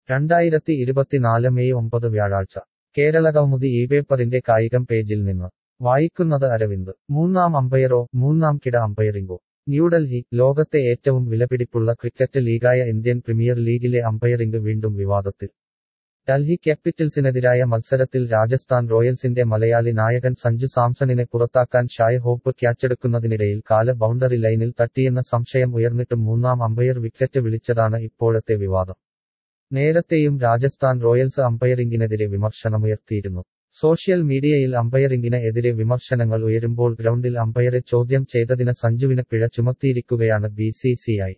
രണ്ടായിരത്തി ഇരുപത്തിനാല് മെയ് ഒമ്പത് വ്യാഴാഴ്ച കേരളകൗമുദി ഈ പേപ്പറിന്റെ കായികം പേജിൽ നിന്ന് വായിക്കുന്നത് അരവിന്ദ് മൂന്നാം അമ്പയറോ മൂന്നാം കിട അമ്പയറിംഗോ ന്യൂഡൽഹി ലോകത്തെ ഏറ്റവും വിലപിടിപ്പുള്ള ക്രിക്കറ്റ് ലീഗായ ഇന്ത്യൻ പ്രീമിയർ ലീഗിലെ അമ്പയറിംഗ് വീണ്ടും വിവാദത്തിൽ ഡൽഹി ക്യാപിറ്റൽസിനെതിരായ മത്സരത്തിൽ രാജസ്ഥാൻ റോയൽസിന്റെ മലയാളി നായകൻ സഞ്ജു സാംസണിനെ പുറത്താക്കാൻ ഷായ് ഹോപ്പ് ക്യാച്ചെടുക്കുന്നതിനിടയിൽ കാല ബൗണ്ടറി ലൈനിൽ തട്ടിയെന്ന സംശയം ഉയർന്നിട്ടും മൂന്നാം അമ്പയർ വിക്കറ്റ് വിളിച്ചതാണ് ഇപ്പോഴത്തെ വിവാദം നേരത്തെയും രാജസ്ഥാൻ റോയൽസ് അമ്പയറിംഗിനെതിരെ വിമർശനമുയർത്തിയിരുന്നു സോഷ്യൽ മീഡിയയിൽ അമ്പയറിംഗിന് എതിരെ വിമർശനങ്ങൾ ഉയരുമ്പോൾ ഗ്രൗണ്ടിൽ അമ്പയറെ ചോദ്യം ചെയ്തതിന് സഞ്ജുവിന് പിഴ ചുമത്തിയിരിക്കുകയാണ് ബി സി സി ഐ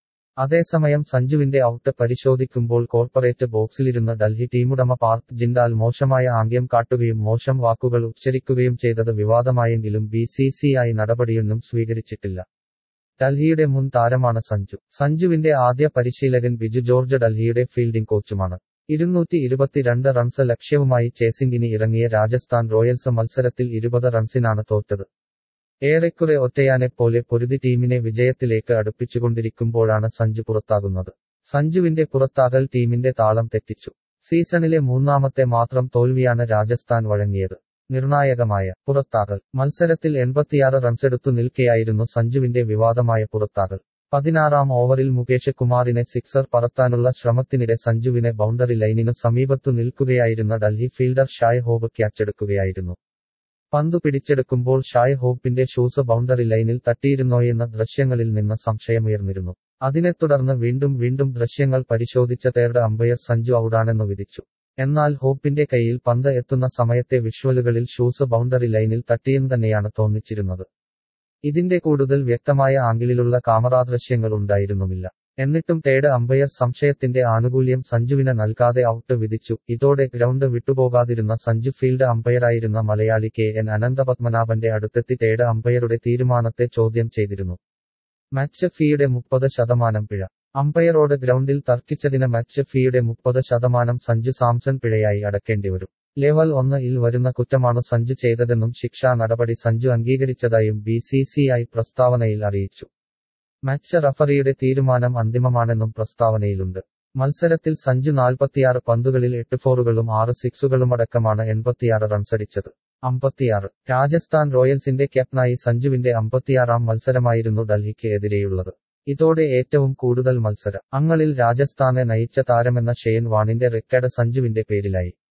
അതേസമയം സഞ്ജുവിന്റെ ഔട്ട് പരിശോധിക്കുമ്പോൾ കോർപ്പറേറ്റ് ബോക്സിലിരുന്ന ഡൽഹി ടീമുടമ പാർക്ക് ജിൻഡാൽ മോശമായ ആംഗ്യം കാട്ടുകയും മോശം വാക്കുകൾ ഉച്ചരിക്കുകയും ചെയ്തത് വിവാദമായെങ്കിലും ബി സി സി ഐ നടപടിയൊന്നും സ്വീകരിച്ചിട്ടില്ല ഡൽഹിയുടെ മുൻ താരമാണ് സഞ്ജു സഞ്ജുവിന്റെ ആദ്യ പരിശീലകൻ ബിജു ജോർജ് ഡൽഹിയുടെ ഫീൽഡിംഗ് കോച്ചുമാണ് ഇരുന്നൂറ്റി ഇരുപത്തിരണ്ട് റൺസ് ലക്ഷ്യവുമായി ചേസിംഗിന് ഇറങ്ങിയ രാജസ്ഥാൻ റോയൽസ് മത്സരത്തിൽ ഇരുപത് റൺസിനാണ് തോറ്റത് ഏറെക്കുറെ ഒറ്റയാനെപ്പോലെ പൊരുതി ടീമിനെ വിജയത്തിലേക്ക് അടുപ്പിച്ചുകൊണ്ടിരിക്കുമ്പോഴാണ് സഞ്ജു പുറത്താകുന്നത് സഞ്ജുവിന്റെ പുറത്താകൽ ടീമിന്റെ താളം തെറ്റിച്ചു സീസണിലെ മൂന്നാമത്തെ മാത്രം തോൽവിയാണ് രാജസ്ഥാൻ വഴങ്ങിയത് നിർണായകമായ പുറത്താകൽ മത്സരത്തിൽ എൺപത്തിയാറ് റൺസെടുത്തു നിൽക്കെയായിരുന്നു സഞ്ജുവിന്റെ വിവാദമായ പുറത്താകൽ പതിനാറാം ഓവറിൽ മുകേഷ് കുമാറിനെ സിക്സർ പറത്താനുള്ള ശ്രമത്തിനിടെ സഞ്ജുവിനെ ബൗണ്ടറി ലൈനിനു സമീപത്തു നിൽക്കുകയായിരുന്ന ഡൽഹി ഫീൽഡർ ഷായ് ഹോബ് ക്യാച്ചെടുക്കുകയായിരുന്നു പന്തു പിടിച്ചെടുക്കുമ്പോൾ ഷായ് ഹോപ്പിന്റെ ഷൂസ് ബൗണ്ടറി ലൈനിൽ തട്ടിയിരുന്നോയെന്ന ദൃശ്യങ്ങളിൽ നിന്ന് സംശയമുയർന്നിരുന്നു അതിനെ തുടർന്ന് വീണ്ടും വീണ്ടും ദൃശ്യങ്ങൾ പരിശോധിച്ച തേർഡ് അമ്പയർ സഞ്ജു ഔടാണെന്നു വിധിച്ചു എന്നാൽ ഹോപ്പിന്റെ കയ്യിൽ പന്ത് എത്തുന്ന സമയത്തെ വിഷ്വലുകളിൽ ഷൂസ് ബൗണ്ടറി ലൈനിൽ തട്ടിയെന്ന് തന്നെയാണ് തോന്നിച്ചിരുന്നത് ഇതിന്റെ കൂടുതൽ വ്യക്തമായ ആംഗിളിലുള്ള കാമറാ ദൃശ്യങ്ങൾ ഉണ്ടായിരുന്നുമില്ല എന്നിട്ടും തേർഡ് അമ്പയർ സംശയത്തിന്റെ ആനുകൂല്യം സഞ്ജുവിന് നൽകാതെ ഔട്ട് വിധിച്ചു ഇതോടെ ഗ്രൗണ്ട് വിട്ടുപോകാതിരുന്ന സഞ്ജു ഫീൽഡ് അമ്പയറായിരുന്ന മലയാളി കെ എൻ അനന്തപത്മനാഭന്റെ അടുത്തെത്തി തേർഡ് അമ്പയറുടെ തീരുമാനത്തെ ചോദ്യം ചെയ്തിരുന്നു മാച്ച് ഫീയുടെ മുപ്പത് ശതമാനം പിഴ അമ്പയറോട് ഗ്രൗണ്ടിൽ തർക്കിച്ചതിന് മാച്ച് ഫീയുടെ മുപ്പത് ശതമാനം സഞ്ജു സാംസൺ പിഴയായി അടക്കേണ്ടിവരും ലെവൽ ഒന്ന് ഇൽ വരുന്ന കുറ്റമാണ് സഞ്ജു ചെയ്തതെന്നും ശിക്ഷാ നടപടി സഞ്ജു അംഗീകരിച്ചതായും ബി സി സി ഐ പ്രസ്താവനയിൽ അറിയിച്ചു മാച്ച് റഫറിയുടെ തീരുമാനം അന്തിമമാണെന്നും പ്രസ്താവനയിലുണ്ട് മത്സരത്തിൽ സഞ്ജു നാൽപ്പത്തിയാറ് പന്തുകളിൽ എട്ട് ഫോറുകളും ആറ് സിക്സുകളുമടക്കമാണ് എൺപത്തിയാറ് റൺസടിച്ചത് അമ്പത്തിയാറ് രാജസ്ഥാൻ റോയൽസിന്റെ ക്യാപ്റ്റനായി സഞ്ജുവിന്റെ അമ്പത്തിയാറാം മത്സരമായിരുന്നു ഡൽഹിക്ക് എതിരെയുള്ളത് ഇതോടെ ഏറ്റവും കൂടുതൽ മത്സര അങ്ങളിൽ രാജസ്ഥാനെ നയിച്ച താരമെന്ന ഷെയ്ൻ വാണിന്റെ റെക്കോർഡ് സഞ്ജുവിന്റെ പേരിലായി